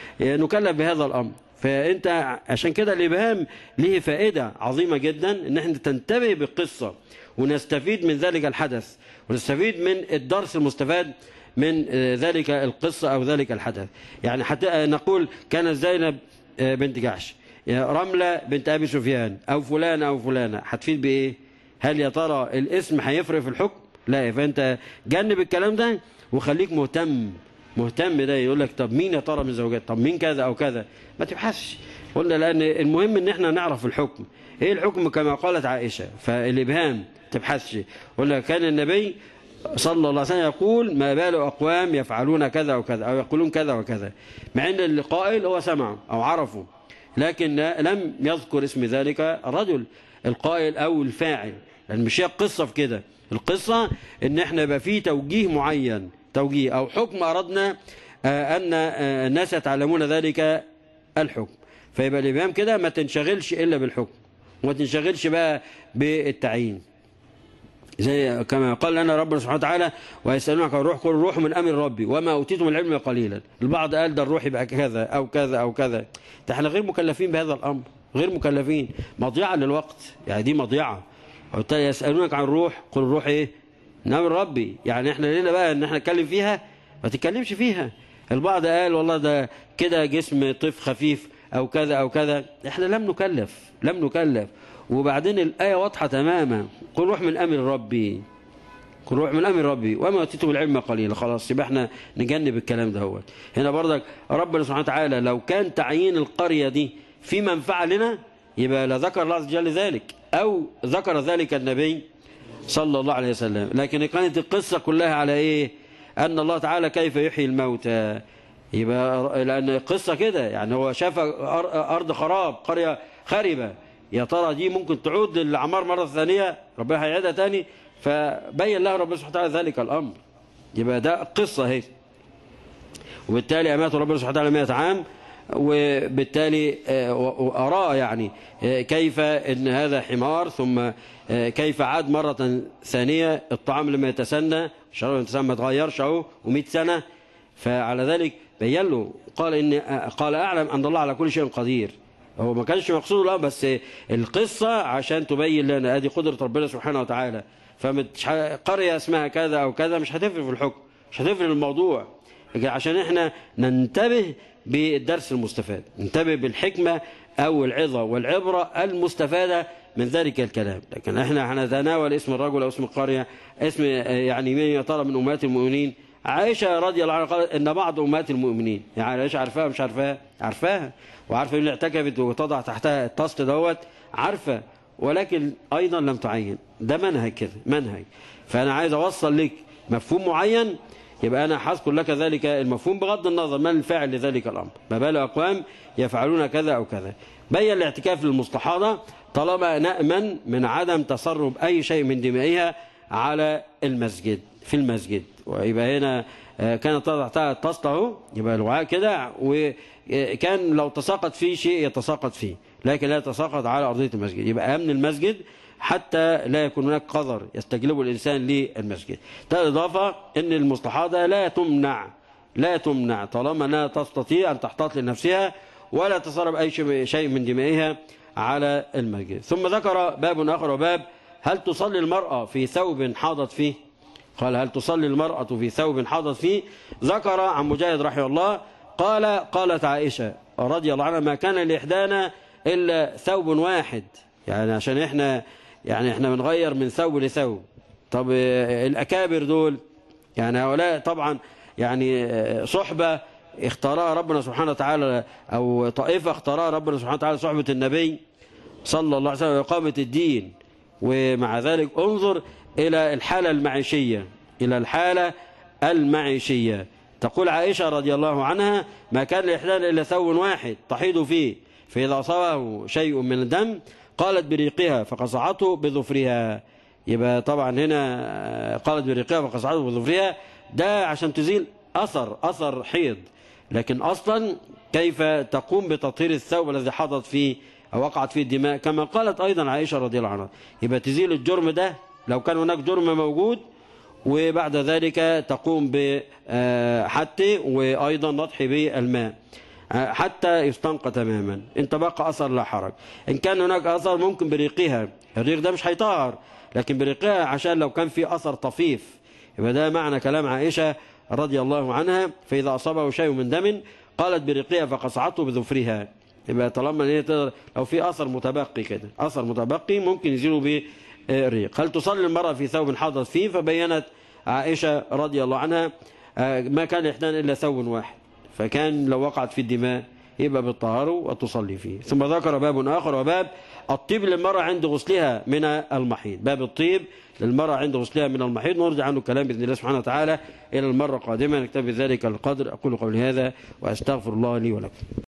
نكلف بهذا الأمر فأنت عشان كده الإبهام له فائدة عظيمة جدا إن إحنا تنتبه بالقصة ونستفيد من ذلك الحدث ونستفيد من الدرس المستفاد من ذلك القصة أو ذلك الحدث يعني حتى نقول كانت زينب بنت جحش رملة بنت أبي سفيان أو فلان أو فلانة هتفيد بإيه هل يا ترى الاسم هيفرق في الحكم لا فأنت جنب الكلام ده وخليك مهتم مهتم ده يقول لك طب مين يا ترى من زوجات طب مين كذا أو كذا ما تبحثش قلنا لأن المهم إن احنا نعرف الحكم إيه الحكم كما قالت عائشة فالإبهام تبحثش قلنا كان النبي صلى الله عليه وسلم يقول ما بال أقوام يفعلون كذا وكذا أو يقولون كذا وكذا مع أن القائل هو سمع أو عرفه لكن لم يذكر اسم ذلك الرجل القائل أو الفاعل لأن مش هي القصة في كده القصة ان احنا يبقى فيه توجيه معين توجيه أو حكم أردنا أن الناس يتعلمون ذلك الحكم فيبقى الإمام كده ما تنشغلش إلا بالحكم وما تنشغلش بقى بالتعيين زي كما قال لنا ربنا سبحانه وتعالى ويسألونك عن الروح قل الروح من أمر ربي وما أوتيتم من العلم قليلا البعض قال ده الروح يبقى كذا أو كذا أو كذا ده احنا غير مكلفين بهذا الأمر غير مكلفين مضيعة للوقت يعني دي مضيعة يسألونك عن الروح قل الروح ايه من أمر ربي يعني احنا لنا بقى ان احنا نتكلم فيها ما تتكلمش فيها البعض قال والله ده كده جسم طيف خفيف أو كذا أو كذا احنا لم نكلف لم نكلف وبعدين الآية واضحة تماما قل روح من أمر ربي كل روح من امر ربي وما اوتيتم العلم قليلا خلاص يبقى احنا نجنب الكلام ده هو هنا برضك ربنا سبحانه وتعالى لو كان تعيين القريه دي في منفعه لنا يبقى لذكر الله عز وجل ذلك او ذكر ذلك النبي صلى الله عليه وسلم لكن كانت القصه كلها على ايه ان الله تعالى كيف يحيي الموتى يبقى لان القصه كده يعني هو شاف ارض خراب قريه خربه يا ترى دي ممكن تعود للاعمار مره ثانيه ربنا هيعيدها تاني فبين له ربنا سبحانه وتعالى ذلك الامر يبقى ده قصه اهي وبالتالي اماته ربنا سبحانه وتعالى 100 عام وبالتالي أراه يعني كيف ان هذا حمار ثم كيف عاد مرة ثانية الطعام لما يتسنى الشراب لما يتسنى ما تغيرش اهو و100 سنة فعلى ذلك بين له قال إن قال أعلم أن الله على كل شيء قدير هو ما كانش مقصود لا بس القصة عشان تبين لنا ادي قدرة ربنا سبحانه وتعالى فمش قرية اسمها كذا أو كذا مش هتفرق في الحكم مش هتفرق الموضوع عشان احنا ننتبه بالدرس المستفاد ننتبه بالحكمة أو العظة والعبرة المستفادة من ذلك الكلام لكن احنا هنتناول اسم الرجل أو اسم القرية اسم يعني مين يا ترى من أمهات المؤمنين عائشة رضي الله عنها قالت إن بعض أمهات المؤمنين يعني عائشة عارفاها مش عارفاها عارفاها وعارفة اللي اعتكفت وتضع تحتها التصل دوت عارفة ولكن أيضا لم تعين ده منهج كده منهج فأنا عايز أوصل لك مفهوم معين يبقى أنا حذكر لك ذلك المفهوم بغض النظر من الفاعل لذلك الأمر ما بال أقوام يفعلون كذا أو كذا بين الاعتكاف للمصطحاضة طالما نأمن من عدم تسرب أي شيء من دمائها على المسجد في المسجد ويبقى هنا كانت تحتها تصله يبقى الوعاء كده وكان لو تساقط فيه شيء يتساقط فيه لكن لا يتساقط على أرضية المسجد يبقى أمن المسجد حتى لا يكون هناك قذر يستجلبه الإنسان للمسجد إضافة أن المصطحاضة لا تمنع لا تمنع طالما أنها تستطيع أن تحتاط لنفسها ولا تسرب أي شيء من دمائها على المسجد ثم ذكر باب آخر وباب هل تصلي المرأة في ثوب حاضت فيه قال هل تصلي المرأة في ثوب حاضت فيه ذكر عن مجاهد رحمه الله قال قالت عائشة رضي الله عنها ما كان لإحدانا إلا ثوب واحد يعني عشان إحنا يعني إحنا بنغير من ثوب لثوب طب الأكابر دول يعني هؤلاء طبعا يعني صحبة اختارها ربنا سبحانه وتعالى أو طائفة اختارها ربنا سبحانه وتعالى صحبة النبي صلى الله عليه وسلم وإقامة الدين ومع ذلك انظر إلى الحالة المعيشية إلى الحالة المعيشية تقول عائشة رضي الله عنها ما كان لإحدانا إلا ثوب واحد تحيض فيه فإذا أصابه شيء من الدم قالت بريقها فقصعته بظفرها يبقى طبعا هنا قالت بريقها فقصعته بظفرها ده عشان تزيل أثر أثر حيض لكن أصلا كيف تقوم بتطهير الثوب الذي حضت فيه أو وقعت فيه الدماء كما قالت أيضا عائشة رضي الله عنها يبقى تزيل الجرم ده لو كان هناك جرم موجود وبعد ذلك تقوم بحتى وأيضا نضحي بالماء حتى يستنقى تماما انت بقى أثر لا حرج إن كان هناك أثر ممكن بريقها الريق ده مش هيطهر لكن بريقها عشان لو كان في أثر طفيف يبقى ده معنى كلام عائشة رضي الله عنها فإذا أصابه شيء من دم قالت بريقها فقصعته بظفرها يبقى طالما ان هي تقدر لو في اثر متبقي كده اثر متبقي ممكن يزيله بالريق هل تصلي المرأة في ثوب حاضت فيه فبينت عائشة رضي الله عنها ما كان إحدان إلا ثوب واحد فكان لو وقعت في الدماء يبقى بالطهاره وتصلي فيه ثم ذكر باب آخر وباب الطيب للمرأة عند غسلها من المحيض باب الطيب للمرأة عند غسلها من المحيض نرجع عنه الكلام بإذن الله سبحانه وتعالى إلى المرة القادمة نكتفي ذلك القدر أقول قولي هذا وأستغفر الله لي ولكم